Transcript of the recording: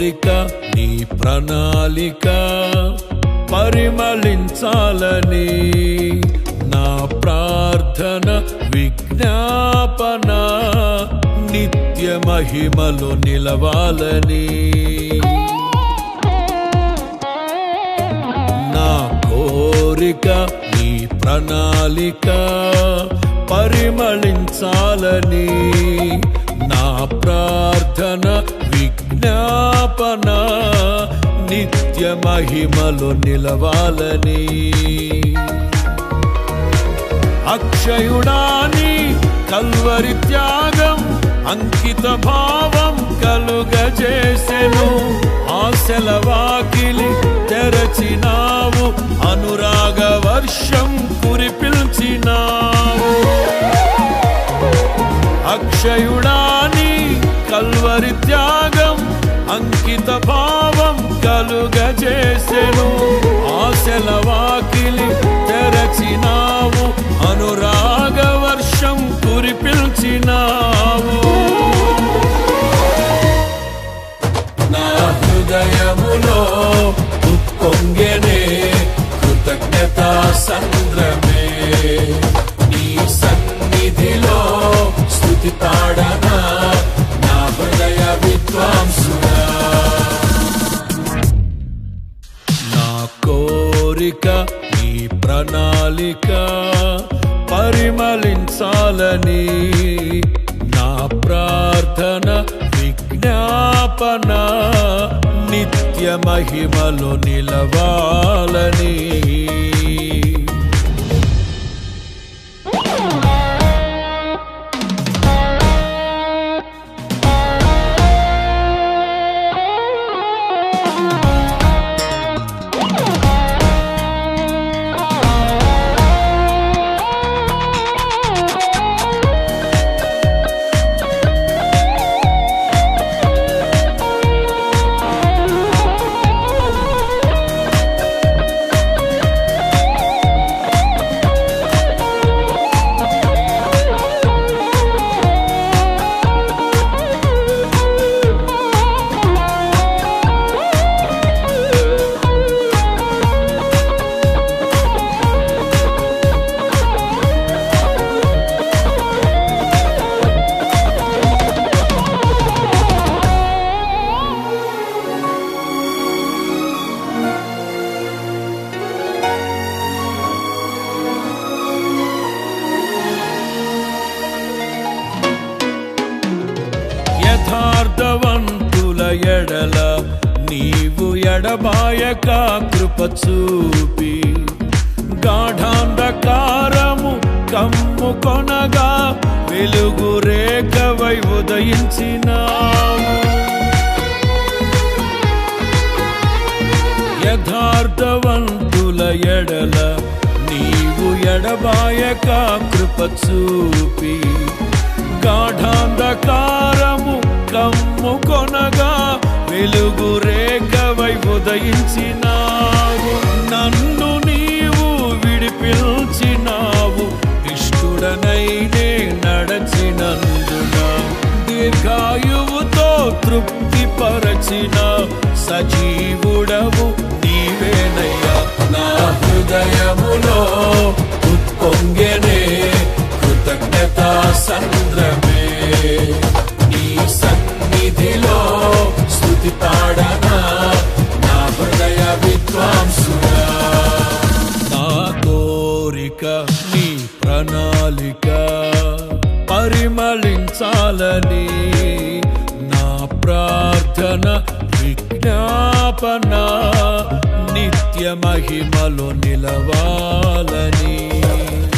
కోరిక నీ ప్రణాళిక పరిమళించాలని నా ప్రార్థన విజ్ఞాపన నిత్య మహిమలో నిలవాలని నా కోరిక నీ ప్రణాళిక పరిమళించాలని నా ప్రార్థన విజ్ఞాపన నిత్య మహిమలో నిలవాలని అక్షయుడాని కల్వరి త్యాగం అంకిత భావం కలుగజేసెను ఆశల వాకిలి తెరచినావు అనురాగ వర్షం కురిపిల్చినావు అక్షయుడాని కల్వరి త్యాగం అంకిత భావం కలుగజేసెను ఆశల వాకిలి తెరచినావు అనురాగ వర్షం కురిపిల్చినావు నా హృదయములో ఉప్పొంగెనే కృతజ్ఞత సంద్రమే నీ సన్నిధిలో స్థుతి పాడన నా హృదయ విద్వాంసుడా నా కోరిక నీ ప్రణాళిక పరిమళించాలని నా ప్రార్థన విజ్ఞాపన నిత్య మహిమలో నిలవాలని యథార్థవంతుల ఎడల నీవు ఎడబాయక కృప చూపి గాఢాంధకారము కమ్ము కొనగా వెలుగు రేఖవై ఉదయించినావు యథార్థవంతుల ఎడల నీవు ఎడబాయక కృప చూపి గాఢాంధకారము కమ్ము కొనగా వెలుగు రేఖవై ఉదయించినావు నన్ను నీవు విడిపిల్చినావు ఇష్టుడనైనే నడచినందున దీర్ఘాయువుతో తృప్తి పరచిన సజీవుడవు నీవేనయ్యా నా హృదయములో ఉప్పొంగెనే కృతజ్ఞత సంద్రమే నీ సన్నిధిలో స్థుతి పాడనా నా హృదయ విద్వాంసుడా నా కోరిక నీ ప్రణాళిక పరిమళించాలని నా ప్రార్థన విజ్ఞాపన నిత్య మహిమలో నిలవాలని